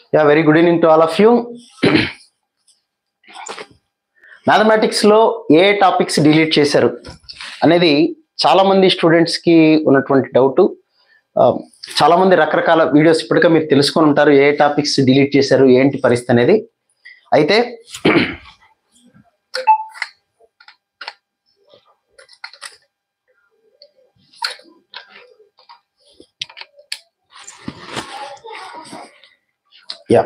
yeah very good evening to all of you mathematics లో ఏ topics delete చేశారు అనేది చాలా మంది స్టూడెంట్స్ కి ఉన్నటువంటి డౌట్ చాలా మంది రకరకాల వీడియోస్ ఇప్పటికే మీరు తెలుసుకొని ఉంటారు ఏ టాపిక్స్ డిలీట్ చేశారు ఏంటి పరిస్థితి అనేది అయితే యా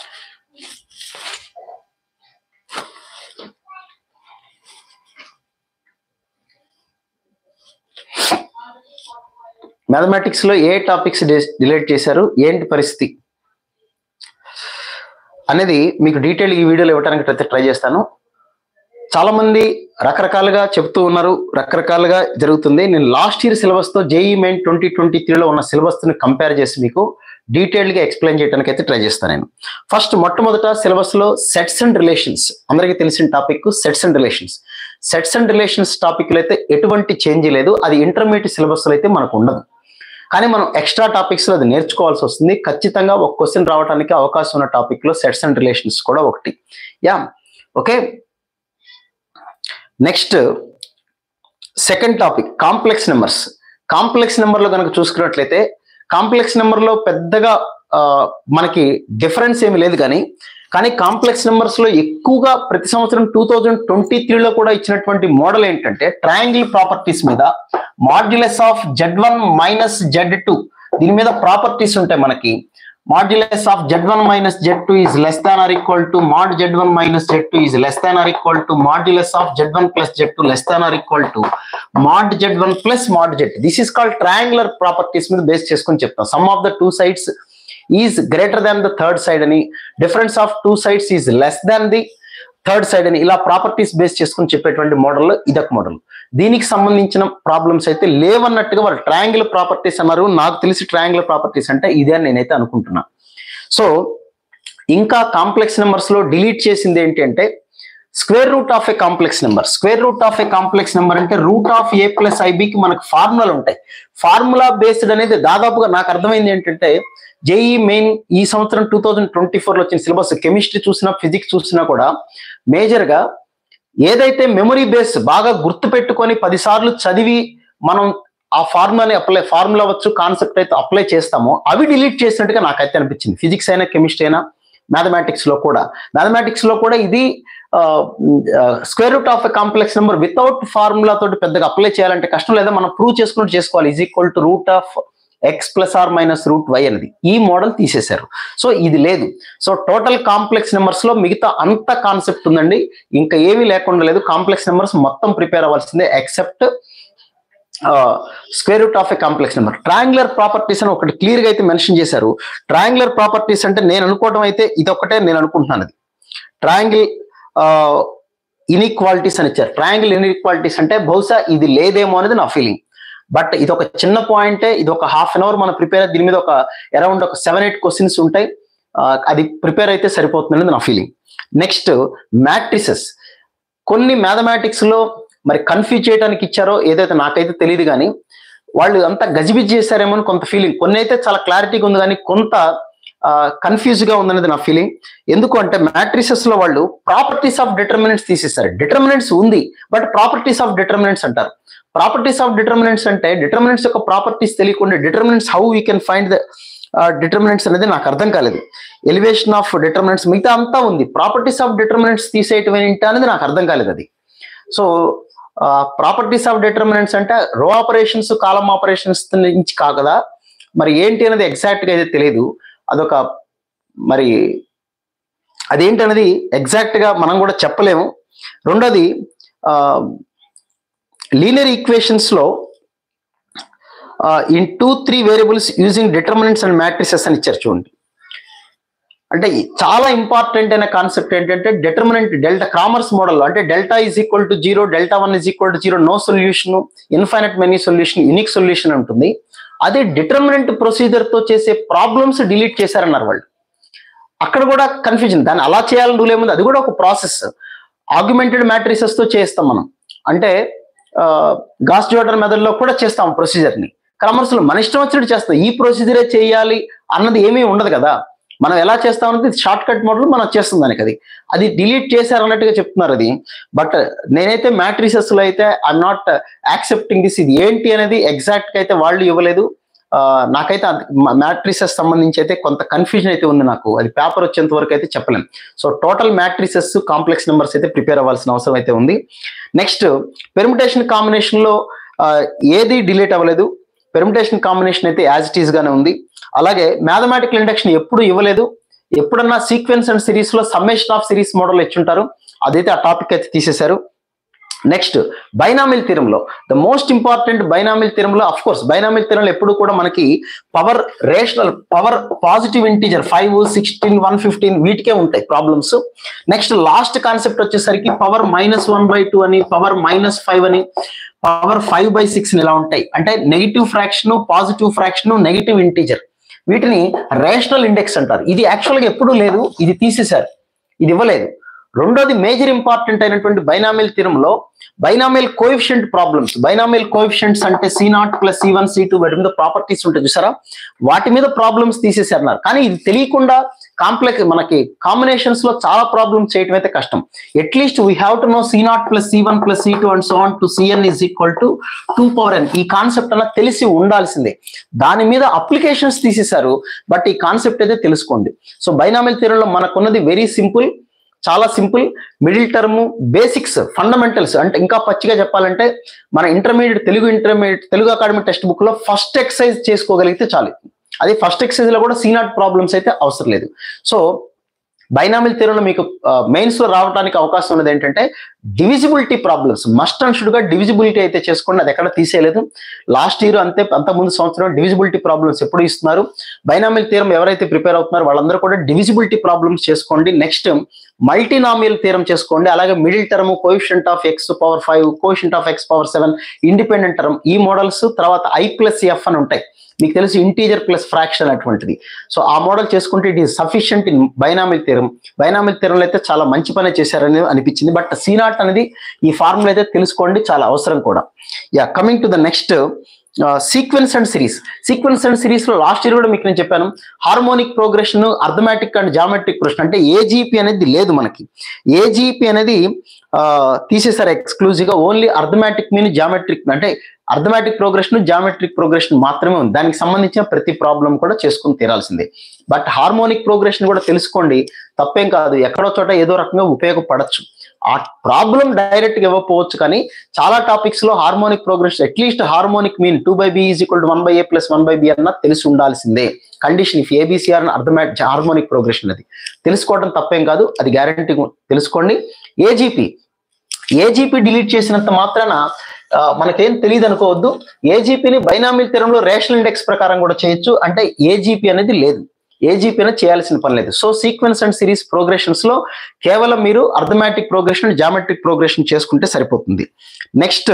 మ్యాథమెటిక్స్ లో ఏ టాపిక్స్ డిలీట్ చేశారు ఏంటి పరిస్థితి అనేది మీకు డీటెయిల్ ఈ వీడియోలో ఇవ్వడానికి ప్రతి ట్రై చేస్తాను చాలా మంది రకరకాలుగా చెప్తూ ఉన్నారు రకరకాలుగా జరుగుతుంది నేను లాస్ట్ ఇయర్ సిలబస్ తో జేఈ మెయిన్ ట్వంటీ ట్వంటీ త్రీలో ఉన్న సిలబస్ ని కంపేర్ చేసి మీకు డీటెయిల్డ్ గా ఎక్స్ప్లెయిన్ చేయడానికి అయితే ట్రై చేస్తాను నేను ఫస్ట్ మొట్టమొదట సిలబస్ లో సెట్స్ అండ్ రిలేషన్స్ అందరికీ తెలిసిన topic sets and relations sets and relations topic లో అయితే ఎటువంటి చేంజ్ లేదు అది ఇంటర్మీడియట్ సిలబస్ లో అయితే మనకు ఉండదు కానీ మనం ఎక్స్ట్రా టాపిక్స్ లో అది నేర్చుకోవాల్సి వస్తుంది ఖచ్చితంగా ఒక క్వశ్చన్ రావడానికి అవకాశం ఉన్న టాపిక్ లో సెట్స్ అండ్ రిలేషన్స్ కూడా ఒకటి yeah okay next second topic complex numbers complex నెంబర్లో కనుక చూసుకున్నట్లయితే కాంప్లెక్స్ నెంబర్లో పెద్దగా ఆ, మనకి డిఫరెన్స్ ఏమి లేదు కానీ కానీ కాంప్లెక్స్ నెంబర్స్ లో ఎక్కువగా ప్రతి సంవత్సరం టూ థౌజండ్ ట్వంటీ త్రీలో కూడా ఇచ్చినటువంటి మోడల్ ఏంటంటే ట్రయాంగిల్ ప్రాపర్టీస్ మీద modulus of Z one minus Z two దీని మీద ప్రాపర్టీస్ ఉంటాయి మనకి modulus of Z one minus Z two is less than or equal to mod Z one minus Z two is less than or equal to modulus of Z one plus Z two less than or equal to mod Z one plus mod Z this is called triangular properties మీద base చేసుకొని చెప్తాం sum of the two sides is greater than the third side అని difference of two sides is less than the third side అని ఇలా properties base చేసుకుని చెప్పేటువంటి model ఇదొక model దీనికి సంబంధించిన ప్రాబ్లమ్స్ అయితే లేవన్నట్టుగా వాళ్ళు ట్రయాంగిల్ ప్రాపర్టీస్ అన్నారు నాకు తెలిసి ట్రయాంగిల్ ప్రాపర్టీస్ అంటే ఇదే అని నేనైతే అనుకుంటున్నా సో ఇంకా కాంప్లెక్స్ నెంబర్స్ లో డిలీట్ చేసింది ఏంటి అంటే square root of a complex number square root of a complex number అంటే రూట్ ఆఫ్ ఏ ప్లస్ ఐబికి మనకు ఫార్ములాలు ఉంటాయి ఫార్ములా బేస్డ్ అనేది దాదాపుగా నాకు అర్థమైంది ఏంటంటే జేఈ మెయిన్ ఈ సంవత్సరం టూ థౌజండ్ ట్వంటీ ఫోర్లో వచ్చిన సిలబస్ కెమిస్ట్రీ చూసినా ఫిజిక్స్ చూసినా కూడా మేజర్గా ఏదైతే మెమరీ బేస్ బాగా గుర్తు పెట్టుకొని పదిసార్లు చదివి మనం ఆ ఫార్ములాని అప్లై ఫార్ములా వచ్చు కాన్సెప్ట్ అయితే అప్లై చేస్తామో అవి డిలీట్ చేసినట్టుగా నాకైతే అనిపించింది ఫిజిక్స్ అయినా కెమిస్ట్రీ అయినా మ్యాథమెటిక్స్ లో కూడా మ్యాథమెటిక్స్ లో కూడా ఇది square root of a complex number without formula తోటి పెద్దగా అప్లై చేయాలంటే కష్టం లేదా మనం ప్రూవ్ చేసుకున్నట్టు చేసుకోవాలి is equal to root of X plus or minus root Y అనేది ఈ మోడల్ తీసేశారు సో ఇది లేదు సో టోటల్ కాంప్లెక్స్ నెంబర్స్ లో మిగతా అంత కాన్సెప్ట్ ఉందండి ఇంకా ఏమీ లేకుండా లేదు కాంప్లెక్స్ నెంబర్స్ మొత్తం ప్రిపేర్ అవ్వాల్సిందే except square root of a complex number triangular properties అని ఒకటి క్లియర్ గా అయితే మెన్షన్ చేశారు ట్రయాంగులర్ ప్రాపర్టీస్ అంటే నేను అనుకోవడం అయితే ఇది ఒకటే నేను అనుకుంటున్నాను అది ట్రయాంగిల్ ఇన్ఈక్వాలిటీస్ అని ఇచ్చారు ట్రయాంగిల్ ఇన్ఈక్వాలిటీస్ అంటే బహుశా ఇది లేదేమో అనేది నా ఫీలింగ్ బట్ ఇది ఒక చిన్న పాయింటే ఇది ఒక హాఫ్ అన్ అవర్ మనం ప్రిపేర్ దీని మీద ఒక అరౌండ్ ఒక సెవెన్ ఎయిట్ క్వశ్చన్స్ ఉంటాయి ఆ, అది ప్రిపేర్ అయితే సరిపోతుంది అనేది నా ఫీలింగ్ నెక్స్ట్ మ్యాట్రిసెస్ కొన్ని మ్యాథమెటిక్స్ లో మరి కన్ఫ్యూజ్ చేయడానికి ఇచ్చారో ఏదైతే నాకైతే తెలియదు కానీ వాళ్ళు అంతా గజిబిజి చేశారేమో అని కొంత ఫీలింగ్ కొన్ని అయితే చాలా క్లారిటీగా ఉంది కానీ కొంత కన్ఫ్యూజ్ గా ఉందనేది నా ఫీలింగ్ ఎందుకు అంటే మ్యాట్రిసెస్ లో వాళ్ళు ప్రాపర్టీస్ ఆఫ్ డిటర్మినెంట్స్ తీసేస్తారు డిటర్మినెంట్స్ ఉంది బట్ ప్రాపర్టీస్ ఆఫ్ డిటర్మినెంట్స్ అంటారు ప్రాపర్టీస్ ఆఫ్ డిటర్మినెంట్స్ అంటే డిటర్మినెంట్స్ యొక్క ప్రాపర్టీస్ తెలియకుండా determinants how we can find the determinants అనేది నాకు అర్థం కాలేదు ఎలివేషన్ ఆఫ్ డిటర్మినెంట్స్ మిగతా అంతా ఉంది ప్రాపర్టీస్ ఆఫ్ డిటర్మినెంట్స్ తీసేయటం ఏంటి అనేది నాకు అర్థం కాలేదు అది సో ప్రాపర్టీస్ ఆఫ్ డిటర్మినెంట్స్ అంటే రో ఆపరేషన్స్ కాలం ఆపరేషన్స్ నుంచి కాకదా మరి ఏంటి అనేది ఎగ్జాక్ట్ గా అయితే తెలియదు అదొక మరి అదేంటి అనేది ఎగ్జాక్ట్ గా మనం కూడా చెప్పలేము రెండోది లీనియర్ ఈక్వేషన్స్ లో in two three variables using determinants and matrices అని ఇచ్చారు చూడండి అంటే ఈ చాలా ఇంపార్టెంట్ అయిన కాన్సెప్ట్ ఏంటంటే డిటర్మినెంట్ డెల్టా క్రామర్స్ మోడల్ అంటే delta is equal to zero delta one is equal to zero no solution infinite many solution unique solution ఉంటుంది అదే డిటర్మినెంట్ ప్రొసీజర్ తో చేసే ప్రాబ్లమ్స్ డిలీట్ చేశారన్నారు వాళ్ళు అక్కడ కూడా కన్ఫ్యూజన్ దాన్ని అలా చేయాలని రూల్ ఏముంది అది కూడా ఒక ప్రాసెస్ ఆగ్యుమెంటెడ్ మ్యాట్రిసెస్ తో చేస్తాం మనం అంటే గాస్ జోడర్ మెథడ్ లో కూడా చేస్తాం ప్రొసీజర్ ని క్రమర్స్ లో మన ఇష్టం వచ్చినట్టు చేస్తాం ఈ ప్రొసీజరే చేయాలి అన్నది ఏమీ ఉండదు కదా మనం ఎలా చేస్తామన్నది షార్ట్ కట్ మోడల్ మనం చేస్తుంది దానికి అది అది డిలీట్ చేశారు అన్నట్టుగా చెప్తున్నారు అది బట్ నేనైతే మ్యాట్రిసెస్ లో అయితే ఐఎమ్ నాట్ యాక్సెప్టింగ్ దిస్ ఇది ఏంటి అనేది ఎగ్జాక్ట్ గా అయితే వాళ్ళు ఇవ్వలేదు ఆ, నాకైతే మ్యాట్రిసెస్ సంబంధించి అయితే కొంత కన్ఫ్యూజన్ అయితే ఉంది నాకు అది పేపర్ వచ్చేంత వరకు అయితే చెప్పలేం so total matrices complex numbers అయితే ప్రిపేర్ అవ్వాల్సిన అవసరం అయితే ఉంది నెక్స్ట్ పెర్మిటేషన్ కాంబినేషన్ లో ఆ, ఏది డిలీట్ అవ్వలేదు పెర్మిటేషన్ కాంబినేషన్ అయితే యాజ్ ఇట్ ఈస్ గానే ఉంది అలాగే మ్యాథమెటికల్ ఇండక్షన్ ఎప్పుడు ఇవ్వలేదు ఎప్పుడన్నా సీక్వెన్స్ అండ్ సిరీస్ లో సమ్మేషన్ ఆఫ్ సిరీస్ మోడల్ ఇచ్చుంటారు అదైతే ఆ టాపిక్ అయితే తీసేశారు నెక్స్ట్ బైనామిల్ తీరంలో ద మోస్ట్ ఇంపార్టెంట్ బైనామిల్ తీరంలో అఫ్ కోర్స్ బైనామిల్ తీరంలో ఎప్పుడు కూడా మనకి power rational power positive integer five sixteen one fifteen వీటికే ఉంటాయి ప్రాబ్లమ్స్ నెక్స్ట్ లాస్ట్ కాన్సెప్ట్ వచ్చేసరికి power minus one by two అని పవర్ మైనస్ ఫైవ్ అని పవర్ ఫైవ్ బై సిక్స్ ఇలా ఉంటాయి అంటే negative fraction positive fraction negative integer వీటిని rational index అంటారు ఇది యాక్చువల్గా ఎప్పుడూ లేదు ఇది తీసేశారు ఇది ఇవ్వలేదు రెండోది మేజర్ ఇంపార్టెంట్ అయినటువంటి బైనామిల్ తీరంలో binomial coefficient problems binomial coefficients అంటే C naught plus C one C two వాటి మీద ప్రాపర్టీస్ ఉంటాయి చూసారా వాటి మీద ప్రాబ్లమ్స్ తీసేసారన్నారు కానీ ఇది తెలియకుండా కాంప్లెక్స్ మనకి కాంబినేషన్స్ లో చాలా ప్రాబ్లమ్స్ చేయటం అయితే కష్టం at least we have to know C naught plus C one plus C two and so on to C N is equal to two power N ఈ కాన్సెప్ట్ అలా తెలిసి ఉండాల్సిందే దాని మీద అప్లికేషన్స్ తీసేశారు బట్ ఈ కాన్సెప్ట్ అయితే తెలుసుకోండి సో బైనామిల్ థియరీలో మనకున్నది వెరీ సింపుల్ చాలా simple middle term basics fundamentals అంటే ఇంకా పచ్చిగా చెప్పాలంటే మన intermediate Telugu intermediate Telugu academy text book లో ఫస్ట్ ఎక్సర్సైజ్ చేసుకోగలిగితే చాలు అది ఫస్ట్ ఎక్సర్సైజ్ లో కూడా సీనాట్ ప్రాబ్లమ్స్ అయితే అవసరం లేదు సో బైనామిల్ థియరీలో మీకు మెయిన్స్ లో రావడానికి అవకాశం ఉన్నది ఏంటంటే divisibility problems must and should గా డివిజిబిలిటీ అయితే చేసుకోండి అది ఎక్కడ తీసేయలేదు లాస్ట్ ఇయర్ అంతే అంత ముందు సంవత్సరం డివిజిబిలిటీ ప్రాబ్లమ్స్ ఎప్పుడు ఇస్తున్నారు బైనామిల్ థియరం ఎవరైతే ప్రిపేర్ అవుతున్నారో వాళ్ళందరూ కూడా డివిజిబిలిటీ ప్రాబ్లమ్స్ చేసుకోండి నెక్స్ట్ మల్టీనామియల్ థియరం చేసుకోండి అలాగే middle term coefficient of x power five coefficient of x power seven independent term ఈ మోడల్స్ తర్వాత ఐ ప్లస్ ఎఫ్ అని ఉంటాయి మీకు తెలిసి ఇంటీజర్ ప్లస్ ఫ్రాక్షన్ అటువంటిది సో ఆ మోడల్ చేసుకుంటే it is sufficient in binomial theorem binomial థియరంలో అయితే చాలా మంచి పని చేశారని అనిపించింది బట్ సీనాట్ అనేది ఈ ఫార్ములా అయితే తెలుసుకోండి చాలా అవసరం కూడా yeah coming to the next sequence and series sequence and series లో లాస్ట్ ఇయర్ కూడా మీకు నేను చెప్పాను harmonic progression arithmetic and geometric progression అంటే ఏజీపీ అనేది లేదు మనకి ఏజీపీ అనేది ఆ, తీసేశారు ఎక్స్క్లూజివ్ గా ఓన్లీ అర్థమెటిక్ మీన్ జామెట్రిక్ అంటే అర్థమెటిక్ ప్రోగ్రెషన్ జామెట్రిక్ ప్రోగ్రెషన్ మాత్రమే ఉంది దానికి సంబంధించిన ప్రతి ప్రాబ్లం కూడా చేసుకుని తీరాల్సిందే బట్ హార్మోనిక్ ప్రోగ్రెషన్ కూడా తెలుసుకోండి తప్పేం కాదు ఎక్కడో చోట ఏదో రకంగా ఉపయోగపడచ్చు ఆ ప్రాబ్లం డైరెక్ట్ గా ఇవ్వకపోవచ్చు కానీ చాలా టాపిక్స్ లో harmonic progression at least harmonic mean two by b is equal to one by a plus one by b అన్న తెలిసి ఉండాల్సిందే కండిషన్ ఇఫ్ ఏబిసిఆర్ అని అర్థమేట్ హార్మోనిక్ ప్రోగ్రెషన్ అది తెలుసుకోవడం తప్పేం కాదు అది గ్యారంటీ తెలుసుకోండి ఏజీపీ ఏజీపీ డిలీట్ చేసినంత మాత్రాన ఆ, మనకేం తెలియదు అనుకోవద్దు ఏజీపీని బైనామిల్ తీరంలో రేషనల్ ఇండెక్స్ ప్రకారం కూడా చేయొచ్చు అంటే ఏజీపీ అనేది లేదు ఏజీపీ అనేది చేయాల్సిన పని లేదు so sequence and series progressions లో కేవలం మీరు అర్థమెటిక్ ప్రోగ్రెషన్ జామెట్రిక్ ప్రోగ్రెషన్ చేసుకుంటే సరిపోతుంది నెక్స్ట్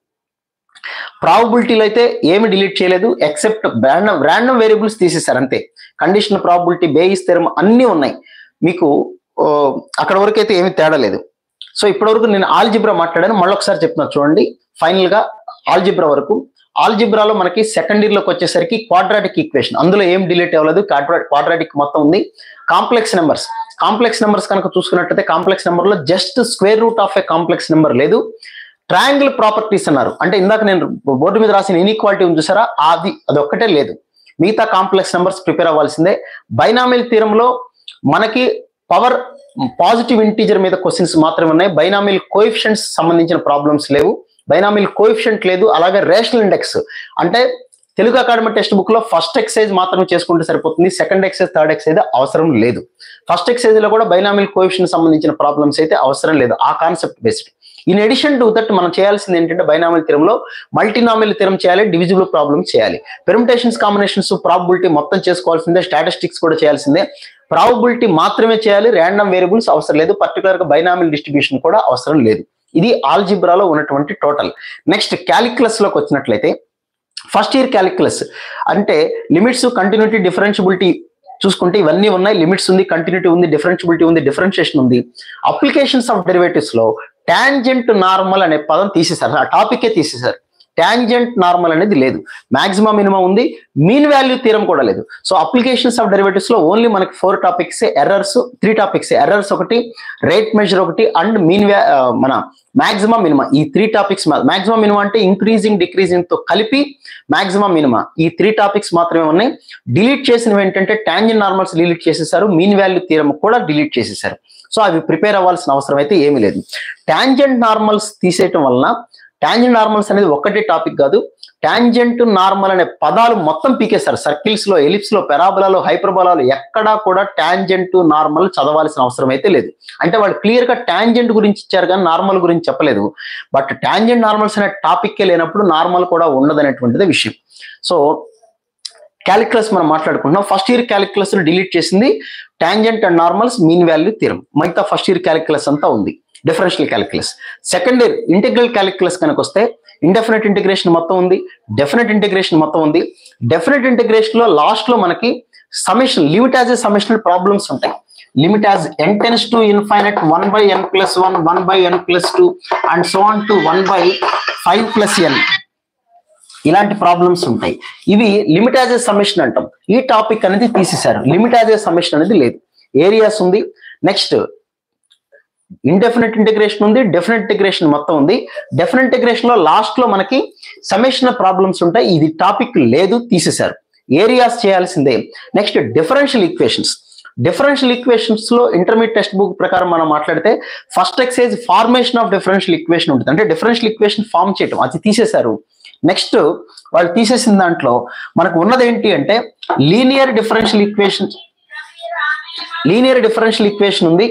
ప్రాబబిలిటీలో అయితే ఏమి డిలీట్ చేయలేదు ఎక్సెప్ట్ ర్యాండమ్ ర్యాండమ్ వేరియబుల్స్ తీసేశారు అంతే కండిషన్ ప్రాబిలిటీ బేయిస్ తెరం అన్నీ ఉన్నాయి మీకు ఓ, అక్కడ వరకు అయితే ఏమీ తేడా లేదు సో ఇప్పటివరకు నేను ఆల్జిబ్రా మాట్లాడాను మళ్ళీ ఒకసారి చెప్తున్నా చూడండి ఫైనల్ గా ఆల్జిబ్రా వరకు ఆల్జిబ్రాలో మనకి సెకండ్ ఇయర్ లోకి వచ్చేసరికి క్వాడ్రాటిక్ ఈక్వేషన్ అందులో ఏం డిలీట్ అవ్వలేదు క్వాడ్రాటిక్ మొత్తం ఉంది కాంప్లెక్స్ నెంబర్స్ కాంప్లెక్స్ నెంబర్స్ కనుక చూసుకున్నట్టయితే కాంప్లెక్స్ నెంబర్ లో just square root of a complex number లేదు ట్రయాంగిల్ ప్రాపర్టీస్ అన్నారు అంటే ఇందాక నేను బోర్డు మీద రాసిన ఇన్ఈక్వాలిటీ ఉంది చూసారా అది అది ఒక్కటే లేదు మిగతా కాంప్లెక్స్ నెంబర్స్ ప్రిపేర్ అవ్వాల్సిందే బైనామిల్ తీరంలో మనకి పవర్ పాజిటివ్ ఇంటీజర్ మీద క్వశ్చన్స్ మాత్రమే ఉన్నాయి బైనామిల్ కోఎఫిషియంట్స్ సంబంధించిన ప్రాబ్లమ్స్ లేవు బైనామిల్ కోఎఫిషియంట్ లేదు అలాగే రేషనల్ ఇండెక్స్ అంటే తెలుగు అకాడమీ టెక్స్ట్ బుక్ లో ఫస్ట్ ఎక్సైజ్ మాత్రమే చేసుకుంటే సరిపోతుంది సెకండ్ ఎక్సైజ్ థర్డ్ ఎక్సైజ్ అవసరం లేదు ఫస్ట్ ఎక్సైజ్ లో కూడా బైనామిల్ కోఎఫిషియంట్ సంబంధించిన ప్రాబ్లమ్స్ అయితే అవసరం లేదు ఆ concept based in addition to that మనం చేయాల్సింది ఏంటంటే బైనామిల్ తీరంలో మల్టీనామిల్ తీరం చేయాలి డివిజిబుల్ ప్రాబ్లమ్ చేయాలి పెర్మిటేషన్స్ కాంబినేషన్స్ ప్రాబిలిటీ మొత్తం చేసుకోవాల్సిందే స్టాటిస్టిక్స్ కూడా చేయాల్సిందే ప్రాబిలిటీ మాత్రమే చేయాలి ర్యాండమ్ వేరియబుల్స్ అవసరం లేదు పర్టికులర్ గా బైనామిల్ డిస్ట్రిబ్యూషన్ కూడా అవసరం లేదు ఇది ఆల్జిబ్రాలో ఉన్నటువంటి టోటల్ నెక్స్ట్ క్యాలిక్యులస్ లోకి వచ్చినట్లయితే ఫస్ట్ ఇయర్ క్యాలిక్యులస్ అంటే లిమిట్స్ కంటిన్యూటీ డిఫరెన్షియబిలిటీ చూసుకుంటే ఇవన్నీ ఉన్నాయి లిమిట్స్ ఉంది కంటిన్యూటీ ఉంది డిఫరెన్షియబిలిటీ ఉంది డిఫరెన్షియేషన్ ఉంది అప్లికేషన్స్ ఆఫ్ డెరివేటివ్స్ లో టాంజెంట్ నార్మల్ అనే పదం తీసేశారు ఆ టాపికే తీసేశారు ట్యాంజెంట్ నార్మల్ అనేది లేదు మాక్సిమం మినిమం ఉంది మీన్ వాల్యూ థీరం కూడా లేదు సో అప్లికేషన్స్ ఆఫ్ డెరివేటివ్స్ లో ఓన్లీ మనకి four topics errors three topics errors ఒకటి రేట్ మెజర్ ఒకటి అండ్ మీన్ మన మాక్సిమం మినిమం ఈ త్రీ టాపిక్స్ మాక్సిమం మినిమం అంటే ఇంక్రీజింగ్ డిక్రీజింగ్ తో కలిపి మాక్సిమం మినిమం ఈ త్రీ టాపిక్స్ మాత్రమే ఉన్నాయి డిలీట్ చేసినవి ఏంటంటే ట్యాంజెంట్ నార్మల్స్ డిలీట్ చేసేసారు మీన్ వాల్యూ థీరం కూడా డిలీట్ చేసేసారు సో అవి ప్రిపేర్ అవ్వాల్సిన అవసరం అయితే ఏమీ లేదు ట్యాంజెంట్ నార్మల్స్ తీసేయటం వలన ట్యాంజెంట్ నార్మల్స్ అనేది ఒక్కటే టాపిక్ కాదు ట్యాంజెంట్ నార్మల్ అనే పదాలు మొత్తం పీకేస్తారు సర్కిల్స్ లో ఎలిప్స్ లో పెరాబులాలో హైపర్బలాలు ఎక్కడా కూడా ట్యాంజెంట్ నార్మల్ చదవాల్సిన అవసరం అయితే లేదు అంటే వాళ్ళు క్లియర్ గా ట్యాంజెంట్ గురించి ఇచ్చారు కానీ నార్మల్ గురించి చెప్పలేదు బట్ ట్యాంజెంట్ నార్మల్స్ అనే టాపిక్ లేనప్పుడు నార్మల్ కూడా ఉండదనేటువంటిది విషయం సో క్యాలిక్యులస్ మనం మాట్లాడుకుంటున్నాం ఫస్ట్ ఇయర్ క్యాలిక్యులస్ డిలీట్ చేసింది tangent and normals mean value theorem మిగతా ఫస్ట్ ఇయర్ క్యాలిక్యులస్ అంతా ఉంది differential calculus second year integral calculus కనుక వస్తే ఇండెఫినెట్ ఇంటిగ్రేషన్ మొత్తం ఉంది డెఫినెట్ ఇంటిగ్రేషన్ మొత్తం ఉంది డెఫినెట్ ఇంటిగ్రేషన్ లో లాస్ట్ లో మనకి summation limit as a summation problems ఉంటాయి limit as n tends to infinite one by n plus one one by n plus two and so on to one by five plus n ఇలాంటి problems ఉంటాయి ఇవి limit as a సమిషన్ అంటాం ఈ topic అనేది తీసేశారు limit as a సమిషన్ అనేది లేదు areas ఉంది నెక్స్ట్ ఇండెఫినెట్ ఇంటిగ్రేషన్ ఉంది డెఫినెట్ ఇంటిగ్రేషన్ మొత్తం ఉంది డెఫినెట్ ఇంటిగ్రేషన్ లో లాస్ట్ లో మనకి సమిషన్ ప్రాబ్లమ్స్ ఉంటాయి ఇది టాపిక్ లేదు తీసేశారు ఏరియాస్ చేయాల్సిందే next differential equations differential equations లో ఇంటర్మీడియట్ టెక్స్ట్ బుక్ ప్రకారం మనం మాట్లాడితే first exercise formation of differential equation ఉంటుంది అంటే డిఫరెన్షియల్ ఈక్వేషన్ ఫార్మ్ చేయటం అది తీసేశారు నెక్స్ట్ వాళ్ళు తీసేసిన దాంట్లో మనకు ఉన్నది ఏంటి అంటే linear differential equation linear differential equation ఉంది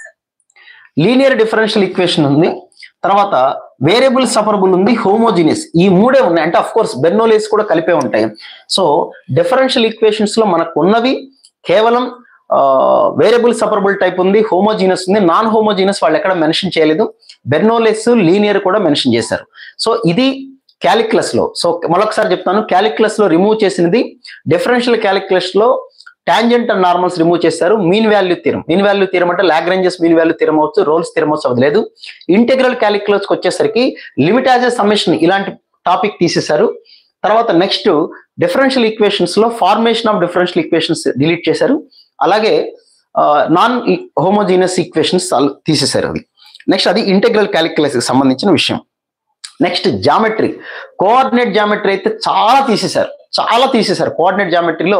లీనియర్ డిఫరెన్షియల్ ఈక్వేషన్ ఉంది తర్వాత వేరియబుల్ సపరబుల్ ఉంది హోమోజినియస్ ఈ మూడే ఉన్నాయి అంటే అఫ్ కోర్స్ బెర్నోలేస్ కూడా కలిపే ఉంటాయి సో డిఫరెన్షియల్ ఈక్వేషన్స్ లో మనకు ఉన్నవి కేవలం వేరియబుల్ సపరబుల్ టైప్ ఉంది హోమోజీనస్ ఉంది నాన్ హోమోజీనస్ వాళ్ళు ఎక్కడ మెన్షన్ చేయలేదు బెర్నోలెస్ లీనియర్ కూడా మెన్షన్ చేశారు సో ఇది క్యాలిక్యులస్ లో సో మరొకసారి చెప్తాను క్యాలిక్యులస్ లో రిమూవ్ చేసినది డిఫరెన్షియల్ క్యాలిక్యులస్ లో టాంజెంట్ అండ్ నార్మల్స్ రిమూవ్ చేస్తారు mean value theorem mean value theorem అంటే లాగ్రెంజెస్ మీన్ వాల్యూ తీరం అవచ్చు రోల్స్ తీరం అవచ్చు అది లేదు ఇంటెగ్రల్ క్యాలిక్యులస్కి వచ్చేసరికి లిమిట్ యాజ్ ఎ సమ్మేషన్ ఇలాంటి టాపిక్ తీసేశారు తర్వాత నెక్స్ట్ డిఫరెన్షియల్ ఈక్వేషన్స్ లో formation of differential equations delete చేశారు అలాగే నాన్ హోమోజీనియస్ ఈక్వేషన్స్ తీసేశారు అది నెక్స్ట్ అది ఇంటెగ్రల్ క్యాలిక్యులస్ కి సంబంధించిన విషయం నెక్స్ట్ జామెట్రీ కోఆర్డినేట్ జామెట్రీ అయితే చాలా తీసేశారు చాలా తీసేశారు కోఆర్డినేట్ జామెట్రీలో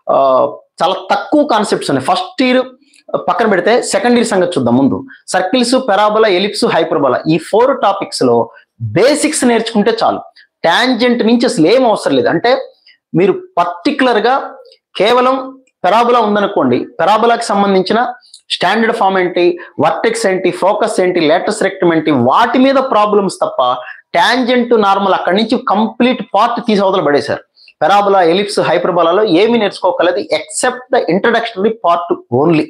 చాలా తక్కువ కాన్సెప్ట్స్ ఉన్నాయి ఫస్ట్ ఇయర్ పక్కన పెడితే సెకండ్ ఇయర్ సంగతి చూద్దాం ముందు సర్కిల్స్ పెరాబోలా ఎలిప్స్ హైపర్బోలా ఈ ఫోర్ టాపిక్స్ లో బేసిక్స్ నేర్చుకుంటే చాలు టాంజెంట్ నుంచి అసలు ఏం అవసరం లేదు అంటే మీరు పర్టికులర్ గా కేవలం పెరాబోలా ఉందనుకోండి పెరాబోలాకి సంబంధించిన స్టాండర్డ్ ఫామ్ ఏంటి వర్టెక్స్ ఏంటి ఫోకస్ ఏంటి లేటెస్ట్ రెక్టమ్ ఏంటి వాటి మీద ప్రాబ్లమ్స్ తప్ప టాంజెంట్ నార్మల్ అక్కడి నుంచి కంప్లీట్ పార్ట్ తీసి అవతల పడేశారు పెరాబోలా ఎలిప్స్ హైపర్బోలాలో ఏమి నేర్చుకోగలది except the introductionary part only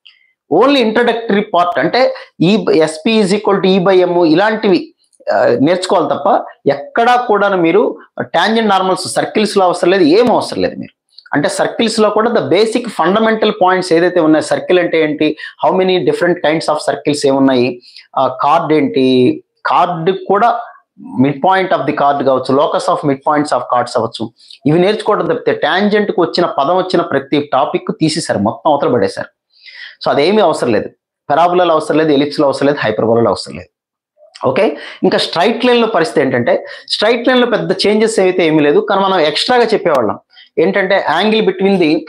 only introductory part అంటే ఈ SP is equal to e by m ఇలాంటివి నేర్చుకోవాలి తప్ప ఎక్కడా కూడా మీరు టాంజెంట్ నార్మల్స్ సర్కిల్స్ లో అవసరం లేదు ఏం అవసరం లేదు మీరు అంటే సర్కిల్స్ లో కూడా ద బేసిక్ ఫండమెంటల్ పాయింట్స్ ఏదైతే ఉన్నాయో సర్కిల్ అంటే ఏంటి how many different kinds of circles ఏమున్నాయి కార్డ్ ఏంటి కార్డ్ కూడా mid point of the chord కావచ్చు locus of mid points of chords అవ్వచ్చు ఇవి నేర్చుకోవడం తప్పితే టాంజెంట్ కు వచ్చిన పదం వచ్చిన ప్రతి టాపిక్ తీసేశారు మొత్తం అవతల పడేశారు సో అదేమీ అవసరం లేదు పెరాబులలో అవసరం లేదు ఎలిప్స్లో అవసరం లేదు హైపర్బోలలో అవసరం లేదు ఓకే ఇంకా స్ట్రైట్ లైన్ లో పరిస్థితి ఏంటంటే స్ట్రైట్ లైన్ లో పెద్ద చేంజెస్ అయితే ఏమీ లేదు కానీ మనం ఎక్స్ట్రాగా చెప్పేవాళ్ళం ఏంటంటే angle between the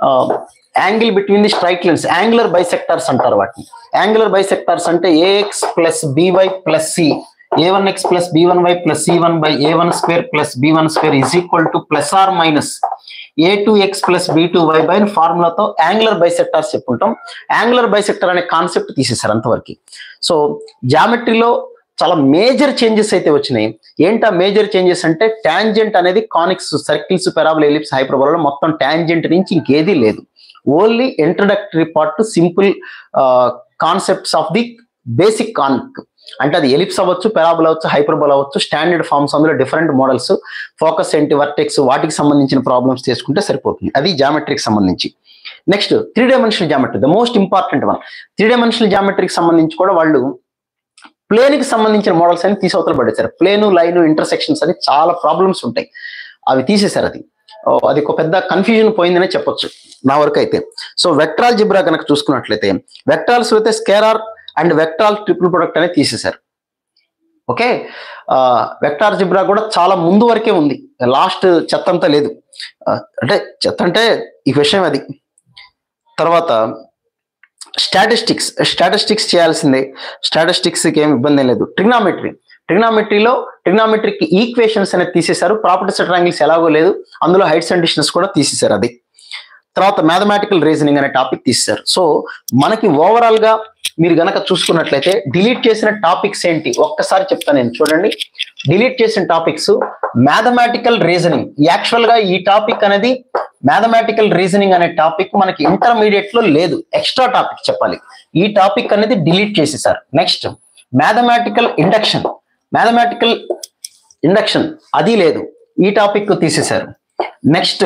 angle between the straight lines angular bisectors అంటారు వాటిని యాంగులర్ బైసెక్టార్స్ అంటే a x plus b y plus c a one x plus b one y plus C one by a one square plus b one square is equal to plus or minus a two x plus b two y by ఫార్ములాతో angular bisectors చెప్పుకుంటాం angular bisector అనే concept తీసేశారు అంతవరకు so జామెట్రీలో చాలా major changes అయితే వచ్చినాయి ఏంటా major changes అంటే టాంజెంట్ అనేది కానిక్స్ సర్కిల్స్ పెరాబుల్ ఎలిప్స్ హైపర్బోలలో మొత్తం టాంజెంట్ నుంచి ఇంకేదీ లేదు only introductory part simple concepts of the basic conic అంటే అది ఎలిప్స్ అవ్వచ్చు పెరాబుల్ అవ్వచ్చు హైపర్బోల్ అవ్వచ్చు స్టాండర్డ్ ఫార్మ్స్ అందులో డిఫరెంట్ మోడల్స్ ఫోకస్ ఏంటి వర్టెక్స్ వాటికి సంబంధించిన ప్రాబ్లమ్స్ తీసుకుంటే సరిపోతుంది అది జామెట్రీకి సంబంధించి next three dimensional geometry the most important one three dimensional జామెట్రీకి సంబంధించి కూడా వాళ్ళు ప్లేన్ కి సంబంధించిన మోడల్స్ అని తీసవతలు పడేశారు ప్లేను లైన్ ఇంటర్సెక్షన్స్ అని చాలా ప్రాబ్లమ్స్ ఉంటాయి అవి తీసేశారు అది ఓ, అది ఒక పెద్ద కన్ఫ్యూజన్ పోయిందనే చెప్పొచ్చు నా వరకు అయితే సో వెక్ట్రాల్ జిబ్రా కనుక చూసుకున్నట్లయితే వెక్ట్రాల్స్ అయితే scalar and vector triple product అనేది తీసేశారు ఓకే వెక్టార్ జిబ్రా కూడా చాలా ముందు వరకే ఉంది లాస్ట్ చెత్త అంతా లేదు ఆ, అంటే చెత్త అంటే ఈ విషయం అది తర్వాత స్టాటిస్టిక్స్ స్టాటిస్టిక్స్ చేయాల్సిందే స్టాటిస్టిక్స్కి ఏం ఇబ్బంది ఏం లేదు ట్రిగ్నామెట్రీ ట్రిగ్నామెట్రీలో ట్రిగ్నామెట్రిక్ ఈక్వేషన్స్ అనేది తీసేశారు ప్రాపర్టీస్ ట్రాంగిల్స్ ఎలాగో లేదు అందులో హైట్స్ అండ్ డిస్టెన్స్ కూడా తీసేశారు అది తర్వాత మ్యాథమెటికల్ రీజనింగ్ అనే టాపిక్ తీసేశారు సో మనకి ఓవరాల్ గా మీరు గనక చూసుకున్నట్లయితే డిలీట్ చేసిన టాపిక్స్ ఏంటి ఒక్కసారి చెప్తాను నేను చూడండి డిలీట్ చేసిన టాపిక్స్ మ్యాథమెటికల్ రీజనింగ్ యాక్చువల్ గా ఈ టాపిక్ అనేది మ్యాథమెటికల్ రీజనింగ్ అనే టాపిక్ మనకి ఇంటర్మీడియట్ లో లేదు ఎక్స్ట్రా టాపిక్ చెప్పాలి ఈ టాపిక్ అనేది డిలీట్ చేసేసారు next mathematical induction mathematical induction అది లేదు ఈ టాపిక్ తీసేశారు నెక్స్ట్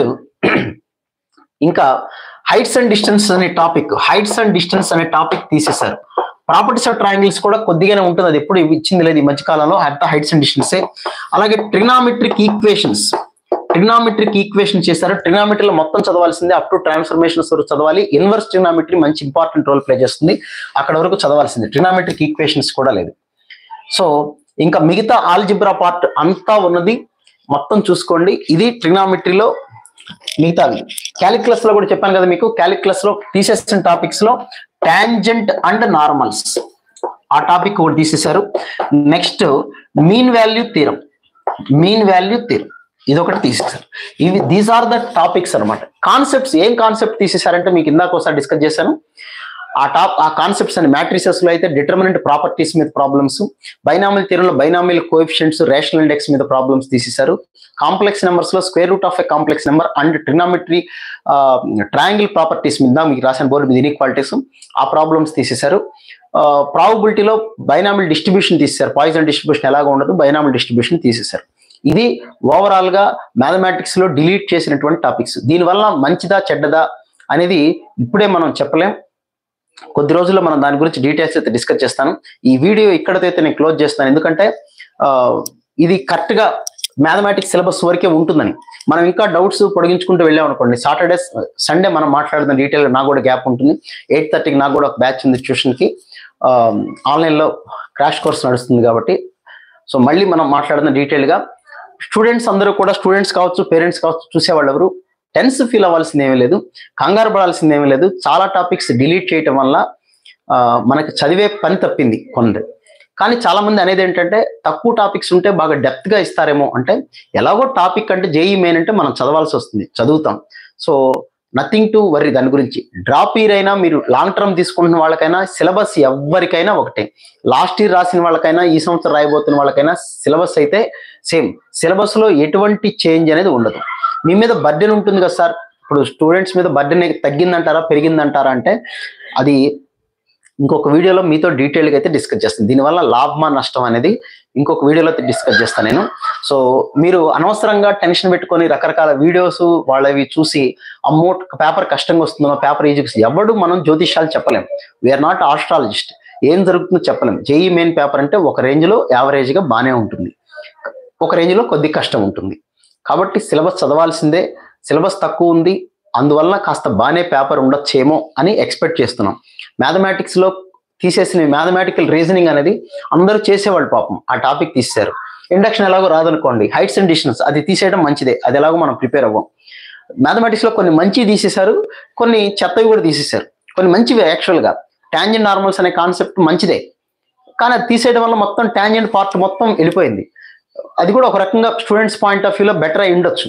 ఇంకా హైట్స్ అండ్ డిస్టెన్స్ అనే టాపిక్ హైట్స్ అండ్ డిస్టెన్స్ అనే టాపిక్ తీసేశారు ప్రాపర్టీస్ ఆఫ్ ట్రయాంగిల్స్ కూడా కొద్దిగానే ఉంటుంది అది ఎప్పుడు ఇచ్చింది లేదు ఈ మధ్యకాలంలో అంత హైట్స్ అండ్ డిస్టెన్సే అలాగే ట్రిగ్నామెట్రిక్ ఈక్వేషన్స్ ట్రిగ్నామెట్రిక్ ఈక్వేషన్ చేశారు ట్రిగ్నామెట్రీలో మొత్తం చదవాల్సిందే అప్ టు ట్రాన్స్ఫర్మేషన్స్ వరకు చదవాలి ఇన్వర్స్ ట్రిగ్నామెట్రీ మంచి ఇంపార్టెంట్ రోల్ ప్లే చేస్తుంది అక్కడ వరకు చదవాల్సిందే ట్రిగ్నామెట్రిక్ ఈక్వేషన్స్ కూడా లేదు సో ఇంకా మిగతా ఆల్జిబ్రా పార్ట్ అంతా ఉన్నది మొత్తం చూసుకోండి ఇది ట్రిగ్నామెట్రీలో మిగతావి క్యాలిక్యులస్ లో కూడా చెప్పాను కదా మీకు క్యాలిక్యులస్ లో తీసేసిన టాపిక్స్ లో టాంజెంట్ అండ్ నార్మల్స్ ఆ టాపిక్ ఒకటి తీసేశారు next mean value theorem mean value theorem ఇది ఒకటి తీసేశారు ఇవి దీస్ ఆర్ ద టాపిక్స్ అన్నమాట కాన్సెప్ట్స్ ఏం కాన్సెప్ట్ తీసేశారంటే మీకు ఇందాక ఒకసారి డిస్కస్ చేశాను ఆ టాప్ ఆ కాన్సెప్ట్స్ అండ్ మ్యాట్రిసెస్ లో అయితే డిటర్మినెంట్ ప్రాపర్టీస్ మీద ప్రాబ్లమ్స్ బైనామిల్ థియరంలో బైనామిల్ కోఎఫిషియెంట్స్ రేషనల్ ఇండెక్స్ మీద ప్రాబ్లమ్స్ తీసేశారు కాంప్లెక్స్ నెంబర్స్ లో square root of a complex number and trigonometry triangle properties మీద మీకు రాసిన బోర్డు మీద ఇన్ఈక్వాలిటీస్ ఆ ప్రాబ్లమ్స్ తీసేశారు ప్రాబిలిటీలో బైనామిల్ డిస్ట్రిబ్యూషన్ తీసేశారు పాయిజన్ డిస్ట్రిబ్యూషన్ ఎలాగ ఉండదు బైనామిల్ డిస్ట్రిబ్యూషన్ తీసేశారు ఇది ఓవరాల్ గా మ్యాథమెటిక్స్ లో డిలీట్ చేసినటువంటి టాపిక్స్ దీనివల్ల మంచిదా చెడ్డదా అనేది ఇప్పుడే మనం చెప్పలేం కొద్ది రోజుల్లో మనం దాని గురించి డీటెయిల్స్ అయితే డిస్కస్ చేస్తాను ఈ వీడియో ఇక్కడతో అయితే నేను క్లోజ్ చేస్తాను ఎందుకంటే ఆ, ఇది కరెక్ట్ గా మ్యాథమెటిక్స్ సిలబస్ వరకే ఉంటుందని మనం ఇంకా డౌట్స్ పొడిగించుకుంటూ వెళ్ళాం అనుకోండి సాటర్డే సండే మనం మాట్లాడుతున్న డీటెయిల్ నాకు కూడా గ్యాప్ ఉంటుంది ఎయిట్ థర్టీకి నాకు కూడా ఒక బ్యాచ్ ఉంది ట్యూషన్కి ఆన్లైన్లో క్రాష్ కోర్స్ నడుస్తుంది కాబట్టి సో మళ్ళీ మనం మాట్లాడుతున్న డీటెయిల్గా స్టూడెంట్స్ అందరూ కూడా స్టూడెంట్స్ కావచ్చు పేరెంట్స్ కావచ్చు చూసేవాళ్ళు ఎవరు టెన్స్ ఫీల్ అవ్వాల్సింది ఏమీ లేదు కంగారు పడాల్సింది ఏమీ లేదు చాలా టాపిక్స్ డిలీట్ చేయటం వల్ల ఆ, మనకి చదివే పని తప్పింది కొందరు కానీ చాలా మంది అనేది ఏంటంటే తక్కువ టాపిక్స్ ఉంటే బాగా డెప్త్ గా ఇస్తారేమో అంటే ఎలాగో టాపిక్ అంటే జేఈ మెయిన్ అంటే మనం చదవాల్సి వస్తుంది చదువుతాం సో నథింగ్ టు వరీ దాని గురించి డ్రాప్ ఇయర్ అయినా మీరు లాంగ్ టర్మ్ తీసుకుంటున్న వాళ్ళకైనా సిలబస్ ఎవరికైనా ఒకటే లాస్ట్ ఇయర్ రాసిన వాళ్ళకైనా ఈ సంవత్సరం రాయబోతున్న వాళ్ళకైనా సిలబస్ అయితే సేమ్ సిలబస్ లో ఎటువంటి చేంజ్ అనేది ఉండదు మీ మీద బర్డెన్ ఉంటుంది కదా సార్ ఇప్పుడు స్టూడెంట్స్ మీద బర్డెన్ తగ్గిందంటారా పెరిగిందంటారా అంటే అది ఇంకొక వీడియోలో మీతో డీటెయిల్గా అయితే డిస్కస్ చేస్తాను దీనివల్ల లాభమా నష్టం అనేది ఇంకొక వీడియోలో అయితే డిస్కస్ చేస్తాను నేను సో మీరు అనవసరంగా టెన్షన్ పెట్టుకొని రకరకాల వీడియోస్ వాళ్ళవి చూసి అమ్మో పేపర్ కష్టంగా వస్తుందో పేపర్ ఈజీ ఎవడు మనం జ్యోతిష్యాలు చెప్పలేం వీఆర్ నాట్ ఆస్ట్రాలజిస్ట్ ఏం జరుగుతుందో చెప్పలేం జేఈ మెయిన్ పేపర్ అంటే ఒక రేంజ్లో యావరేజ్గా బాగానే ఉంటుంది ఒక రేంజ్లో కొద్ది కష్టం ఉంటుంది కాబట్టి సిలబస్ చదవాల్సిందే సిలబస్ తక్కువ ఉంది అందువల్ల కాస్త బాగానే పేపర్ ఉండొచ్చేమో అని ఎక్స్పెక్ట్ చేస్తున్నాం మ్యాథమెటిక్స్ లో తీసేసిన మ్యాథమెటికల్ రీజనింగ్ అనేది అందరూ చేసేవాళ్ళు పాపం ఆ టాపిక్ తీసేశారు ఇండక్షన్ ఎలాగో రాదనుకోండి హైట్స్ అండ్ డిస్టెన్స్ అది తీసేయడం మంచిదే అది ఎలాగో మనం ప్రిపేర్ అవ్వం మ్యాథమెటిక్స్ లో కొన్ని మంచి తీసేశారు కొన్ని చెత్తవి కూడా తీసేశారు కొన్ని మంచివి యాక్చువల్ గా టాంజెంట్ నార్మల్స్ అనే కాన్సెప్ట్ మంచిదే కానీ అది తీసేయడం వల్ల మొత్తం టాంజెంట్ పార్ట్ మొత్తం వెళ్ళిపోయింది అది కూడా ఒక రకంగా స్టూడెంట్స్ పాయింట్ ఆఫ్ వ్యూలో బెటర్ అయి ఉండొచ్చు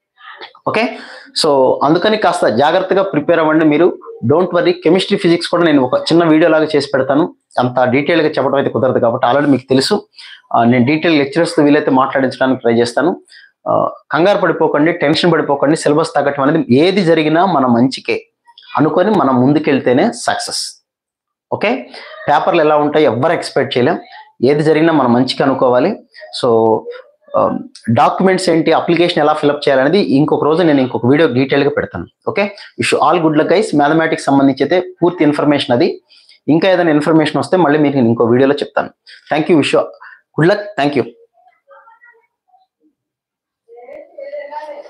ఓకే సో అందుకని కాస్త జాగ్రత్తగా ప్రిపేర్ అవ్వండి మీరు డోంట్ వరీ కెమిస్ట్రీ ఫిజిక్స్ కూడా నేను ఒక చిన్న వీడియో లాగా చేసి పెడతాను అంత డీటెయిల్ గా చెప్పడం అయితే కుదరదు కాబట్టి ఆల్రెడీ మీకు తెలుసు ఆ, నేను డీటెయిల్ లెక్చరర్స్ వీలైతే మాట్లాడించడానికి ట్రై చేస్తాను ఆ, కంగారు పడిపోకండి టెన్షన్ పడిపోకండి సిలబస్ తగ్గటం అనేది ఏది జరిగినా మన మంచికే అనుకొని మనం ముందుకెళ్తేనే సక్సెస్ ఓకే పేపర్లు ఎలా ఉంటాయి ఎవ్వరు ఎక్స్పెక్ట్ చేయలేం ఏది జరిగినా మనం మంచిగా అనుకోవాలి సో డాక్యుమెంట్స్ ఏంటి అప్లికేషన్ ఎలా ఫిల్అప్ చేయాలనేది ఇంకొక రోజు నేను ఇంకొక వీడియో డీటెయిల్ గా పెడతాను okay wish all good luck guys mathematics సంబంధించి అయితే పూర్తి ఇన్ఫర్మేషన్ అది ఇంకా ఏదైనా ఇన్ఫర్మేషన్ వస్తే మళ్ళీ మీకు నేను ఇంకో వీడియోలో చెప్తాను thank you wish good luck thank you